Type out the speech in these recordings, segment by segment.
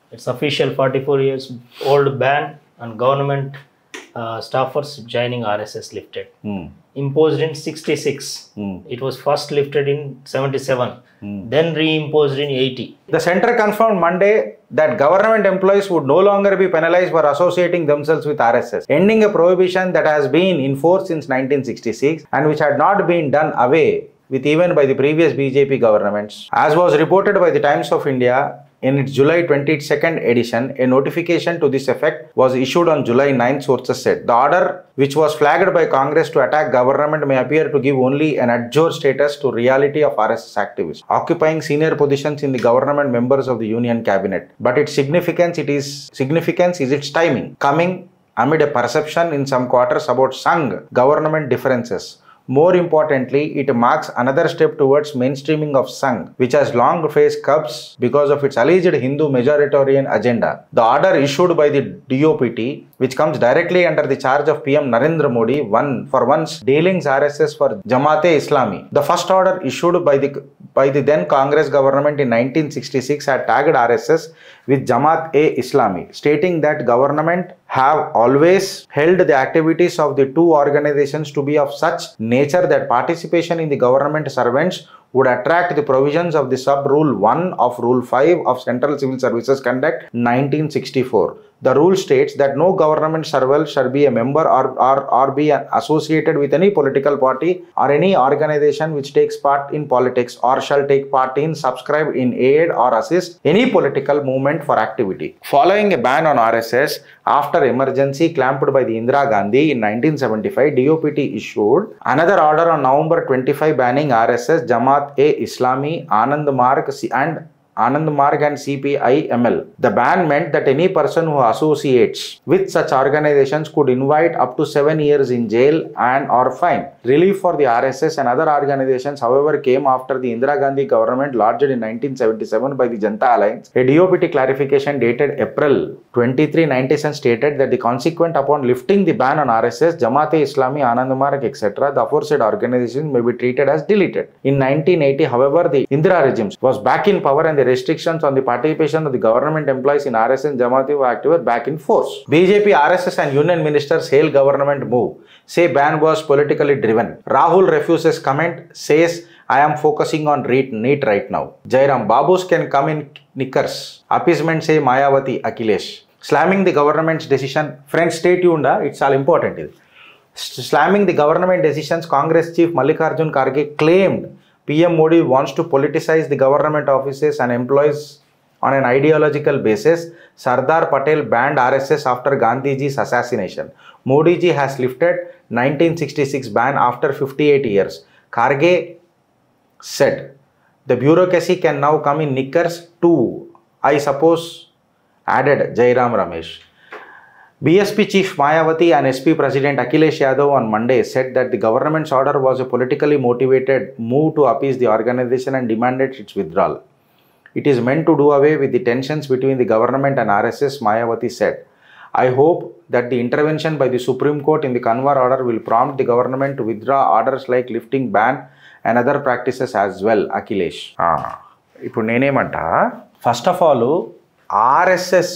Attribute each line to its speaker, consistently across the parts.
Speaker 1: It's official 44 years old ban and government uh, staffers joining RSS lifted. Imposed in 66. It was first lifted in 77. Then reimposed in 80.
Speaker 2: The center confirmed Monday that government employees would no longer be penalized for associating themselves with RSS, ending a prohibition that has been in force since 1966 and which had not been done away with even by the previous BJP governments. As was reported by the Times of India, in its July 22nd edition, a notification to this effect was issued on July 9th, sources said. The order, which was flagged by Congress to attack government, may appear to give only an adjure status to reality of RSS activists, occupying senior positions in the government members of the union cabinet. But its significance, it is significance is its timing, coming amid a perception in some quarters about Sangh government differences. More importantly, it marks another step towards mainstreaming of Sangh, which has long faced curbs because of its alleged Hindu majoritarian agenda. The order issued by the DOPT, which comes directly under the charge of PM Narendra Modi, one for once dealings RSS for Jamaate Islami. The first order issued by the by the then Congress government in 1966 had tagged RSS with Jamaat e Islami, stating that government have always held the activities of the two organizations to be of such nature that participation in the government servants would attract the provisions of the sub rule 1 of rule 5 of Central Civil Services Conduct 1964. The rule states that no government servant shall be a member or, or, or be associated with any political party or any organization which takes part in politics or shall take part in, subscribe in, aid or assist any political movement for activity. Following a ban on RSS after emergency clamped by the Indira Gandhi in 1975, DOPT issued another order on November 25 banning RSS, Jamaat e Islami, Anand Marg and Anand Marg and CPI ML. The ban meant that any person who associates with such organizations could invite up to seven years in jail and or fine. Relief for the RSS and other organizations, however, came after the Indira Gandhi government lodged in 1977 by the Janta Alliance. A DOPT clarification dated April 23, 97 stated that the consequent upon lifting the ban on RSS, Jamaat-e Islami, Anand Marg, etc., the aforesaid organizations may be treated as deleted. In 1980, however, the Indira regime was back in power and the restrictions on the participation of the government employees in RSS and Jamaati were active were back in force. BJP, RSS and union ministers hail government move. Say ban was politically driven. Rahul refuses comment, says I am focusing on REIT, NEET right now. Jairam, Babus can come in knickers. Appeasement say Mayawati, Akhilesh. Slamming the government's decision. Friends, stay tuned. ah. It's all important. ఇది. Slamming the government decisions, Congress chief Mallikarjun Kharge claimed PM Modi wants to politicize the government offices and employees on an ideological basis. Sardar Patel banned RSS after Gandhiji's assassination. Modi ji has lifted 1966 ban after 58 years. Kharge said the bureaucracy can now come in knickers too. I suppose added Jairam Ramesh. BSP Chief Mayawati and SP President Akhilesh Yadav on Monday said that the government's order was a politically motivated move to appease the organization and demanded its withdrawal. It is meant to do away with the tensions between the government and RSS, Mayawati said. I hope that the intervention by the Supreme Court in the Kanwar order will prompt the government to withdraw orders like lifting ban and other practices as well, Akhilesh. ఇప్పుడు నేనేమంట first of all RSS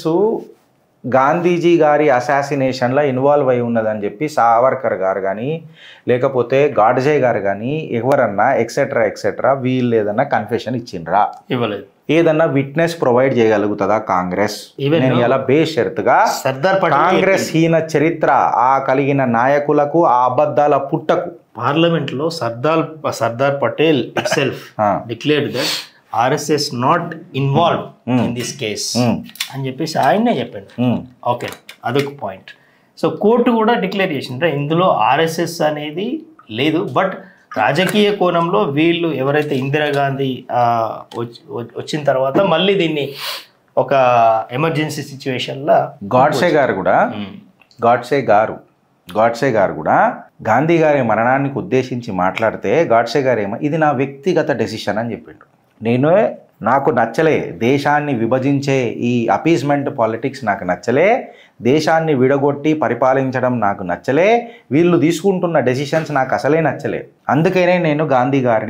Speaker 2: Gandhiji గారి అసాసినేషన్లో involve అయి ఉన్నదని చెప్పి సావర్కర్ గారు కానీ లేకపోతే గాడ్జే గారు కానీ ఎవరన్నా ఎక్సెట్రా ఎక్సెట్రా వీళ్ళు ఏదన్నా కన్ఫెషన్ ఇచ్చిండ్రా
Speaker 1: ఇవ్వలేదు
Speaker 2: ఏదన్నా విట్నెస్ ప్రొవైడ్ చేయగలుగుతుందా కాంగ్రెస్
Speaker 1: Even
Speaker 2: నేను
Speaker 1: no.
Speaker 2: ఇలా బేషరతుగా
Speaker 1: సర్దార్ పటేల్
Speaker 2: కాంగ్రెస్ హీన చరిత్ర ఆ కలిగిన నాయకులకు ఆ అబద్ధాల పుట్టకు
Speaker 1: పార్లమెంట్ లో Sardar Sardar Patel itself
Speaker 2: Ah.
Speaker 1: Declared that RSS not involve in this case
Speaker 2: Mm.
Speaker 1: అని చెప్పేసి ఆయనే చెప్పాడు
Speaker 2: ఉమ్,
Speaker 1: ఓకే అదొక పాయింట్ సో కోర్టు కూడా డిక్లేర్ చేసిండ్రా ఇందులో ఆర్ఎస్ఎస్ అనేది లేదు బట్ రాజకీయ కోణంలో వీళ్ళు ఎవరైతే ఇందిరాగాంధీ ఆ, వచ్చి- వచ్చిన తర్వాత మళ్ళీ దీన్ని ఒక ఎమర్జెన్సీ సిచ్యువేషన్లో
Speaker 2: గాడ్సే గారు కూడా గాడ్సే గారు గాడ్సే గారు కూడా గాంధీ గారి మరణానికి ఉద్దేశించి మాట్లాడితే గాడ్సే గారు ఏమో ఇది నా వ్యక్తిగత డెసిషన్ అని చెప్పిండు నేను నాకు నచ్చలే దేశాన్ని విభజించే ఈ అపీస్మెంట్ పాలిటిక్స్ నాకు నచ్చలే దేశాన్ని విడగొట్టి పరిపాలించడం నాకు నచ్చలే వీళ్ళు తీసుకుంటున్న డెసిషన్స్ నాకు అసలే నచ్చలే అందుకనే నేను గాంధీ గారిని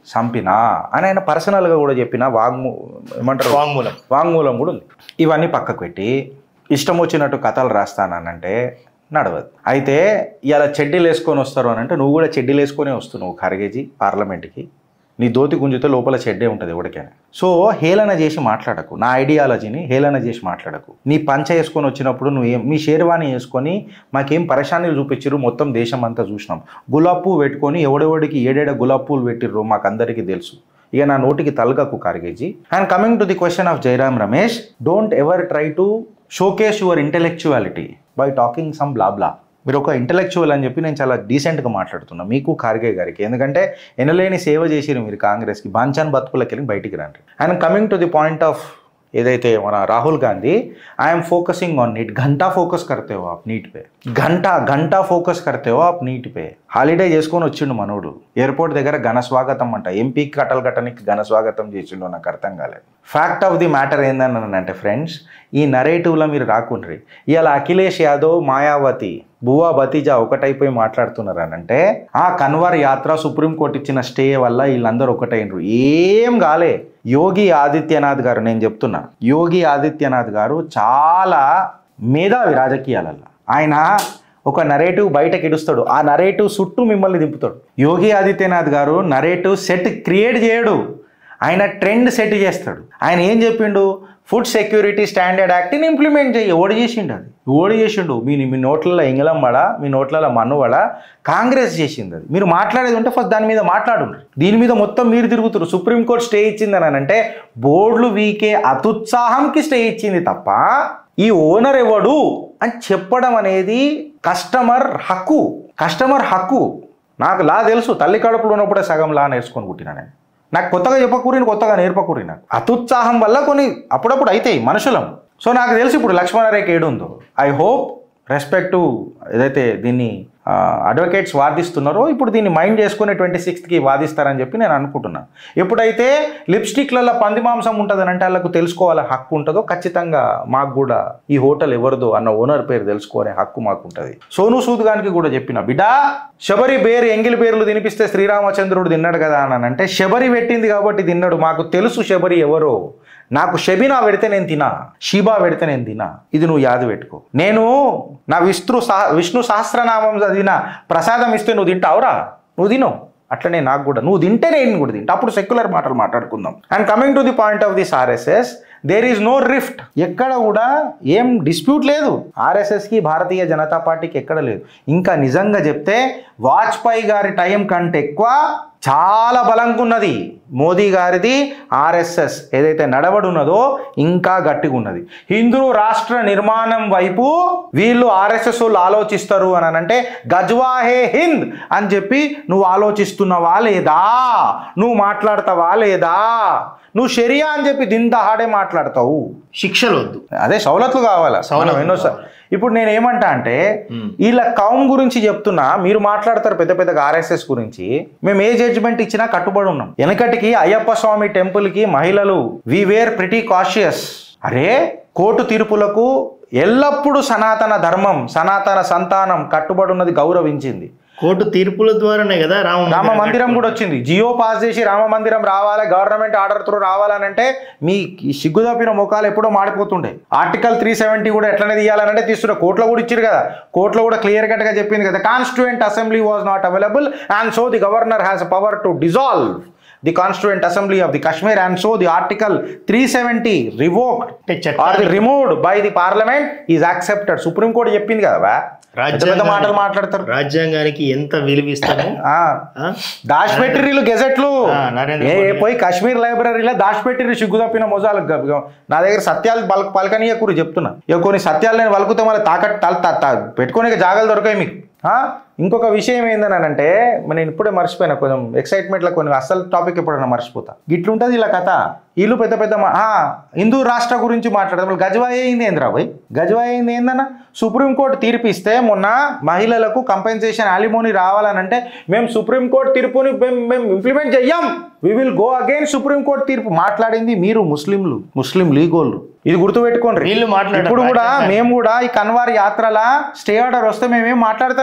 Speaker 2: చంపినా అని ఆయన పర్సనల్గా కూడా చెప్పిన వాగ్ము ఏమంటారు
Speaker 1: వాంగ్మూలం
Speaker 2: వాంగ్మూలం కూడా ఉంది ఇవన్నీ పక్కకు పెట్టి ఇష్టం వచ్చినట్టు కథలు రాస్తానంటే నడవదు అయితే ఇలా చెడ్డీలు వేసుకొని వస్తారు అని అంటే నువ్వు కూడా చెడ్డీలు వేసుకొనే వస్తున్నావు ఖర్గేజీ పార్లమెంట్కి నీ దోతి గుంజితే లోపల చెడ్డే ఉంటుంది ఎవరికైనా సో హేళన చేసి మాట్లాడకు నా ఐడియాలజీని హేళన చేసి మాట్లాడకు నీ పంచ వేసుకొని వచ్చినప్పుడు నువ్వు ఏం మీ షేర్వాణి వేసుకొని మాకేం పరేషానీలు చూపించారు మొత్తం దేశం అంతా చూసినాం గులాబ్ పువ్వు పెట్టుకొని ఎవడెవడికి ఏడేడ గులాబ్ పూలు పెట్టిర్రో మాకు అందరికీ తెలుసు ఇక నా నోటికి తలగకు Khargeji and coming to the question of Jairam Ramesh don't ever try to showcase your intellectuality by talking some blah blah మీరు ఒక ఇంటెలెక్చువల్ అని చెప్పి నేను చాలా డీసెంట్గా మాట్లాడుతున్నా మీకు ఖార్గే గారికి ఎందుకంటే ఎనలేని సేవ చేసిరు మీరు కాంగ్రెస్కి బాంఛాన్ బతుకులకి వెళ్ళి బయటికి రండి and coming to the point of ఏదైతే మన Rahul Gandhi I'm focusing on NEET घंटा ఫోకస్ करते हो आप नीट पे గంట గంట ఫోకస్ करते हो आप नीट पे హాలిడే చేసుకొని వచ్చిండు మనోడు ఎయిర్పోర్ట్ దగ్గర ఘన స్వాగతం అంట ఎంపీకి కట్టలు కట్టనికి ఘన స్వాగతం చేసిండు నాకు అర్థం కాలేదు ఫ్యాక్ట్ ఆఫ్ ది మ్యాటర్ ఏందని అంటే ఫ్రెండ్స్ ఈ నరేటివ్లో మీరు రాకుండ్రి ఇవాళ అఖిలేష్ యాదవ్ మాయావతి బువా భతీజా ఒకటైపోయి మాట్లాడుతున్నారు అని అంటే ఆ కన్వర్ యాత్ర సుప్రీంకోర్టు ఇచ్చిన స్టే వల్ల వీళ్ళందరూ ఒకటైనరు ఏం కాలే యోగి ఆదిత్యనాథ్ గారు నేను చెప్తున్నా యోగి ఆదిత్యనాథ్ గారు చాలా మేధావి రాజకీయాలలో ఆయన ఒక నరేటివ్ బయటకి ఇడుస్తాడు ఆ నరేటివ్ చుట్టూ మిమ్మల్ని దింపుతాడు యోగి ఆదిత్యనాథ్ గారు నరేటివ్ సెట్ క్రియేట్ చేయడు ఆయన ట్రెండ్ సెట్ చేస్తాడు ఆయన ఏం చెప్పిండు ఫుడ్ సెక్యూరిటీ స్టాండర్డ్ యాక్ట్ని ఇంప్లిమెంట్ చేయి ఓడి చేసిండు అది ఓడి చేసిండు మీ మీ నోట్లలో ఎంగలం వడ మీ నోట్లలో మన్ను వడ కాంగ్రెస్ చేసింది అది మీరు మాట్లాడేది ఉంటే ఫస్ట్ దాని మీద మాట్లాడు దీని మీద మొత్తం మీరు తిరుగుతారు సుప్రీంకోర్టు స్టే ఇచ్చింది అని అంటే బోర్డులు వీకే అతుత్సాహంకి స్టే ఇచ్చింది తప్ప ఈ ఓనర్ ఎవడు అని చెప్పడం అనేది కస్టమర్ హక్కు కస్టమర్ హక్కు నాకు లా తెలుసు తల్లి కడుపులో ఉన్నప్పుడే సగం లా నేర్చుకొని పుట్టినా నేను నాకు కొత్తగా చెప్పకూరిని కొత్తగా నేర్పకూరి నాకు అతుత్సాహం వల్ల కొన్ని అప్పుడప్పుడు అవుతాయి మనుషులం సో నాకు తెలిసి ఇప్పుడు లక్ష్మణరేఖ ఏడు ఉందో ఐ హోప్ రెస్పెక్ట్ ఏదైతే దీన్ని అడ్వకేట్స్ వాదిస్తున్నారో ఇప్పుడు దీన్ని మైండ్ చేసుకుని ట్వంటీ సిక్స్త్కి వాదిస్తారని చెప్పి నేను అనుకుంటున్నాను ఎప్పుడైతే లిప్స్టిక్లలో పంది మాంసం ఉంటుందని అంటే వాళ్ళకు తెలుసుకోవాల హక్కు ఉంటుందో ఖచ్చితంగా మాకు కూడా ఈ హోటల్ ఎవరిదో అన్న ఓనర్ పేరు తెలుసుకునే హక్కు మాకు ఉంటుంది సోను సూద్ గారికి కూడా చెప్పిన బిడ్డా శబరి పేరు ఎంగిలి పేర్లు తినిపిస్తే శ్రీరామచంద్రుడు తిన్నాడు కదా అని అంటే శబరి పెట్టింది కాబట్టి తిన్నాడు మాకు తెలుసు శబరి ఎవరో నాకు షబినా పెడితే నేను తినా షీబా పెడితే నేను తినా ఇది నువ్వు యాది పెట్టుకో నేను నా విష్ణు సహ విష్ణు సహస్రనామం చదివిన ప్రసాదం ఇస్తే నువ్వు తింటావురా నువ్వు తిను అట్లనే నాకు కూడా నువ్వు తింటే నేను కూడా తింటా అప్పుడు సెక్యులర్ మాటలు మాట్లాడుకుందాం and coming to the point of this RSS there is no rift ఎక్కడ కూడా ఏం డిస్ప్యూట్ లేదు ఆర్ఎస్ఎస్కి భారతీయ జనతా పార్టీకి ఎక్కడ లేదు ఇంకా నిజంగా చెప్తే వాజ్పేయి గారి టైం కంటే ఎక్కువ చాలా బలంగా ఉన్నది మోదీ గారిది ఆర్ఎస్ఎస్ ఏదైతే నడవడి ఉన్నదో ఇంకా గట్టిగా ఉన్నది హిందూ రాష్ట్ర నిర్మాణం వైపు వీళ్ళు ఆర్ఎస్ఎస్ వాళ్ళు ఆలోచిస్తారు అని అంటే గజ్వా హే హింద్ అని చెప్పి నువ్వు ఆలోచిస్తున్నావా లేదా నువ్వు మాట్లాడతావా లేదా నువ్వు షరియా అని చెప్పి దిన్ దహాడే మాట్లాడతావు
Speaker 1: శిక్షలు వద్దు
Speaker 2: అదే సౌలతులు కావాలా
Speaker 1: సౌలతులు
Speaker 2: మనం ఎన్నోసార్లు ఇప్పుడు నేను ఏమంటా అంటే
Speaker 1: మ్మ్.
Speaker 2: వీళ్ళ కౌం గురించి చెప్తున్నా మీరు మాట్లాడతారు పెద్ద పెద్దగా ఆర్ఎస్ఎస్ గురించి మేము ఏ జడ్జిమెంట్ ఇచ్చినా కట్టుబడి ఉన్నాం వెనకటికి అయ్యప్ప స్వామి టెంపుల్కి మహిళలు వి వేర్ ప్రిటీ కాషియస్ అరే కోర్టు తీర్పులకు ఎల్లప్పుడూ సనాతన ధర్మం సనాతన సంతానం కట్టుబడి ఉన్నది గౌరవించింది
Speaker 1: కోర్టు తీర్పుల ద్వారానే కదా రామ
Speaker 2: రామ మందిరం కూడా వచ్చింది జియో పాస్ చేసి రామ మందిరం రావాలి గవర్నమెంట్ ఆర్డర్ త్రూ రావాలనంటే మీ ఈ సిగ్గు తప్పిన ముఖాలు ఎప్పుడో మాడిపోతుండే ఆర్టికల్ త్రీ సెవెంటీ కూడా ఎట్లనే తీయాలనంటే తీస్తున్న కోర్టులో కూడా ఇచ్చారు కదా కోర్టులో కూడా క్లియర్ కట్ గా చెప్పింది కదా constituent assembly was not available and so the governor has power to dissolve the constituent assembly of the Kashmir and so the article three seventy revoked
Speaker 1: అంటే
Speaker 2: ఆర్
Speaker 1: చట్టాలు
Speaker 2: the removed by the parliament is accepted supreme court చెప్పింది కదా బా. పెద్ద పెద్ద
Speaker 1: రాజ్యాంగాన్ని-
Speaker 2: మాటలు మాట్లాడతారు
Speaker 1: రాజ్యాంగానికి ఎంత విలువిస్తామో
Speaker 2: ఆ.
Speaker 1: ఆ?
Speaker 2: దాచిపెట్టిర్రు గెజెట్లు
Speaker 1: ఆ, నరేంద్ర
Speaker 2: ఏ
Speaker 1: మోడీ.
Speaker 2: ఏ పోయి కాశ్మీర్ లైబ్రరీలో దాచిపెట్టిర్రు సిగ్గు తప్పిన మొజాలు గ- గ- నా దగ్గర సత్యాలు పలక పలకనీయ కూర చెప్తున్నా ఇక కొన్ని సత్యాలు నేను వలుకుతే మళ్ళీ తాకట్టు తల తా- తా- పెట్టుకోనికి జాగాలు దొరకాయి మీకు ఆ? ఇంకొక విషయం ఏందని అంటే నేను ఇప్పుడే మర్చిపోయినా కొంచెం ఎక్సైట్మెంట్లో కొన్ని అసలు టాపిక్ ఎప్పుడైనా మర్చిపోతా ఇట్లుంటుంది ఇలా కథ వీళ్ళు పెద్ద పెద్ద మా- ఆ, హిందూ రాష్ట్ర గురించి మాట్లాడదాం మళ్ళీ గజవాయి అయింది ఏందిరా పోయి గజవాయి అయింది ఏందన్న సుప్రీంకోర్టు తీర్పు ఇస్తే మొన్న మహిళలకు కంపెన్సేషన్ అలిమోని రావాలనంటే మేము సుప్రీంకోర్టు తీర్పుని మేము మేము ఇంప్లిమెంట్ చెయ్యం we will go again supreme court తీర్పు మాట్లాడింది మీరు ముస్లింలు ముస్లిం లీగోళ్ళు ఇది గుర్తుపెట్టుకోండి
Speaker 1: వీళ్ళు మాట్లాడారు
Speaker 2: ఇప్పుడు కూడా
Speaker 1: రాజ్యాంగాన్ని.
Speaker 2: మేము కూడా ఈ కన్వార్ యాత్రల స్టే ఆర్డర్ వస్తే మేమేం మాట్లాడతలేం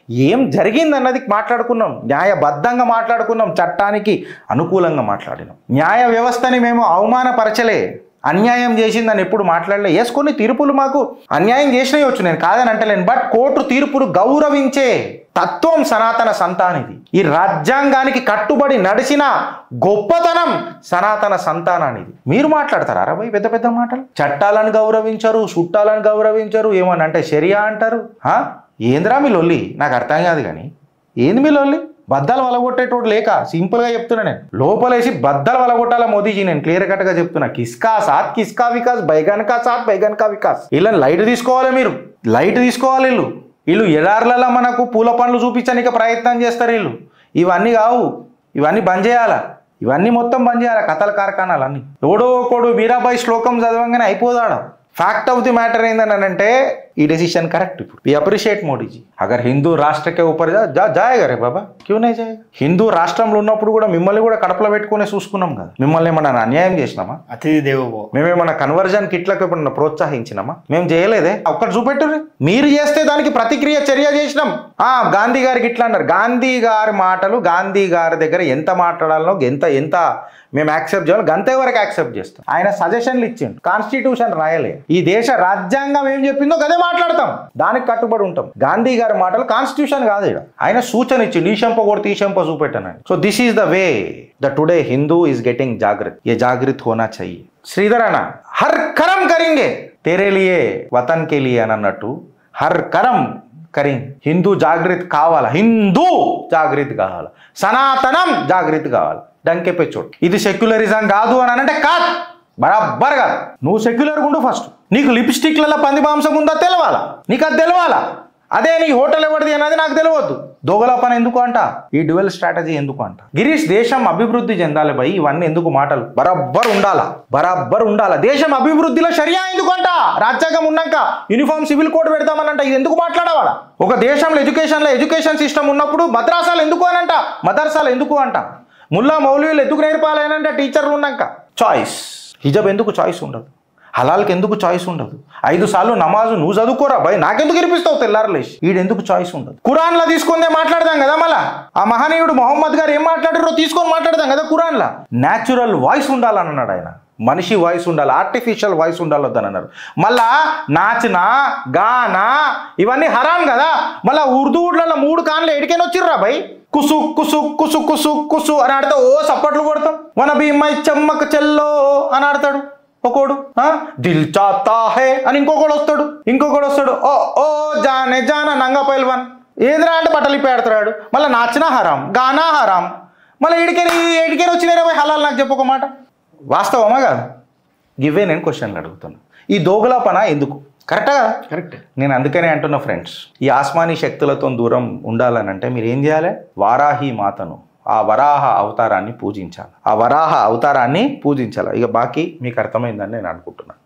Speaker 2: ఏం జరిగిందన్నది మాట్లాడుకున్నాం న్యాయబద్ధంగా మాట్లాడుకున్నాం చట్టానికి అనుకూలంగా మాట్లాడినాం న్యాయ వ్యవస్థని మేము అవమానపరచలే అన్యాయం చేసిందని ఎప్పుడు మాట్లాడలే ఎస్ కొన్ని తీర్పులు మాకు అన్యాయం చేసినవచ్చు నేను కాదని అంటలేను బట్ కోర్టు తీర్పులు గౌరవించే తత్వం సనాతన సంతానిది ఈ రాజ్యాంగానికి కట్టుబడి నడిచిన గొప్పతనం సనాతన సంతానానిది మీరు మాట్లాడతారా అరవై పెద్ద పెద్ద మాటలు చట్టాలను గౌరవించరు చుట్టాలను గౌరవించరు ఏమని అంటే షరియా అంటారు హా? ఏందిరా మీ లొల్లి నాకు అర్థం కాదు కానీ ఏంది మీ లొల్లి బద్దలు వలగొట్టేటోడు లేక సింపుల్గా చెప్తున్నా నేను లోపలేసి బద్దలు వలగొట్టాల మోదీజీ నేను క్లియర్ కట్గా చెప్తున్నా కిస్కా సాత్ కిస్కా వికాస్ బైగన్ కా సాత్ బైగన్ కా వికాస్ ఇలా లైట్ తీసుకోవాలి మీరు లైట్ తీసుకోవాలి వీళ్ళు వీళ్ళు ఎడార్లలో మనకు పూల పండ్లు చూపించడానికి ప్రయత్నం చేస్తారు వీళ్ళు ఇవన్నీ కావు ఇవన్నీ బంద్ చేయాలా ఇవన్నీ మొత్తం బంద్ చేయాలి కథల కార్ఖానాలు అన్ని ఎవడో ఒకడు మీరాబాయి శ్లోకం చదవంగానే అయిపోదాడ ఫ్యాక్ట్ ఆఫ్ ది మ్యాటర్ ఏందని అంటే ఈ decision correct we appreciate Modi ji అగర్ హిందూ రాష్ట్ర కే ऊपर जा जा जाएगा रे బాబా క్యూ నే జాయేగా హిందూ రాష్ట్రంలో ఉన్నప్పుడు కూడా మిమ్మల్ని కూడా కడపలో పెట్టుకునే చూసుకున్నాం కదా మిమ్మల్ని ఏమన్నా అన్యాయం చేసినామా
Speaker 1: అతిథి దేవోభవ
Speaker 2: మేమేమన్నా కన్వర్జన్ కిట్లకు ఎప్పుడన్నా ప్రోత్సహించినామా మేము చేయలేదే ఒక్కటి చూపెట్టుర్రి మీరు చేస్తే దానికి ప్రతిక్రియ చర్య చేసినాం ఆ గాంధీ గారికి ఇట్లా అన్నారు గాంధీ గారి మాటలు గాంధీ గారి దగ్గర ఎంత మాట్లాడాలనో ఎంత ఎంత మేము యాక్సెప్ట్ చేయాలి గంతే వరకు యాక్సెప్ట్ చేస్తాం ఆయన సజెషన్లు ఇచ్చిండు కాన్స్టిట్యూషన్ రాయలే ఈ దేశ రాజ్యాంగం ఏం చెప్పిందో అదే మాట్లాడతాం దానికి కట్టుబడి ఉంటాం గాంధీ గారి మాటలు కాన్స్టిట్యూషన్ కాదు ఇక్కడ ఆయన సూచన ఇచ్చిండు ఈ శంప కొడితే ఈ శంప చూపెట్టానని so this is the way the today Hindu is getting జాగ్రత్త ये जागृत होना चाहिए శ్రీధర్ అన్న హర్ కరం కరింగే తేరే లియే వతన్ కే లియే అని అన్నట్టు హర్ కరం కరింగ్ హిందూ జాగృతి కావాలా హిందూ జాగృతి కావాలా సనాతనం జాగృతి కావాలి డంకే పెచ్చోడు ఇది సెక్యులరిజం కాదు అని అంటే కాదు బరాబర్ కాదు నువ్వు సెక్యులర్ ఉండు ఫస్ట్ నీకు లిప్స్టిక్లలో పంది మాంసం ఉందా తెలవాలా నీకు అది తెలవాలా అదే నీ హోటల్ ఎవరిది అనేది నాకు తెలియవద్దు దోగల పని ఎందుకు అంట ఈ డ్యువెల్ స్ట్రాటజీ ఎందుకు అంట గిరీష్ దేశం అభివృద్ధి చెందాలి భయ్ ఇవన్నీ ఎందుకు మాటలు బరాబర్ ఉండాలా బరాబర్ ఉండాలా దేశం అభివృద్ధిలో షరియా ఎందుకు అంట రాజ్యాంగం ఉన్నాక యూనిఫామ్ సివిల్ కోడ్ పెడతామనంట ఇది ఎందుకు మాట్లాడవాడా ఒక దేశంలో ఎడ్యుకేషన్లో ఎడ్యుకేషన్ సిస్టమ్ ఉన్నప్పుడు మద్రాసాలు ఎందుకు అనంట మదర్సాలు ఎందుకు అంట ముల్లా మౌలవీలు ఎందుకు నేర్పాలనంటే టీచర్లు ఉన్నాక చాయిస్ హిజబ్ ఎందుకు చాయిస్ ఉండదు హలాల్కి ఎందుకు చాయిస్ ఉండదు ఐదు సార్లు నమాజు నువ్వు చదువుకోరా భయ్ నాకెందుకు ఇరిపిస్తావు తెల్లారలేసి ఈడెందుకు చాయిస్ ఉండదు ఖురాన్లో తీసుకుందే మాట్లాడదాం కదా మళ్ళా ఆ మహనీయుడు మొహమ్మద్ గారు ఏం మాట్లాడారో తీసుకొని మాట్లాడదాం కదా ఖురాన్లా న్యాచురల్ వాయిస్ ఉండాలని అన్నాడు ఆయన మనిషి వాయిస్ ఉండాలి ఆర్టిఫిషియల్ వాయిస్ ఉండాలొద్దని అన్నారు మళ్ళా నాచనా గానా ఇవన్నీ హరాం కదా మళ్ళా ఉర్దూడ్లలో మూడు కాన్లు ఎడికైనా వచ్చిర్రా భయ్ కుసు కుసు కుసు కుసు కుసు అని ఆడితే ఓ సప్పట్లు కొడతాం వన భీమై చెమ్మక చెల్లో అని ఆడతాడు ఒకడు ఆ, దిల్ చాతా హే అని ఇంకొకడు వస్తాడు ఇంకొకడు వస్తాడు ఓ ఓ జానే జానా నంగా పైల్వాన్ ఏదిరా అంటే బట్టలు ఇప్పి ఆడతాడు మళ్ళీ నాచిన హరాం గానా హరాం మళ్ళీ ఏడికైనా ఏడికైనా వచ్చినారా పోయి హలాల్ నాకు చెప్పు ఒక మాట వాస్తవమా కాదు ఇవే నేను క్వశ్చన్లు అడుగుతున్నా ఈ దోగులా పన ఎందుకు కరెక్టా కదా
Speaker 1: కరెక్ట్
Speaker 2: నేను అందుకనే అంటున్నా ఫ్రెండ్స్ ఈ ఆస్మానీ శక్తులతో దూరం ఉండాలని అంటే మీరు ఏం చేయాలి వారాహి మాతను ఆ వరాహ అవతారాన్ని పూజించాలి ఆ వరాహ అవతారాన్ని పూజించాలి ఇక బాకీ మీకు అర్థమైందని నేను అనుకుంటున్నాను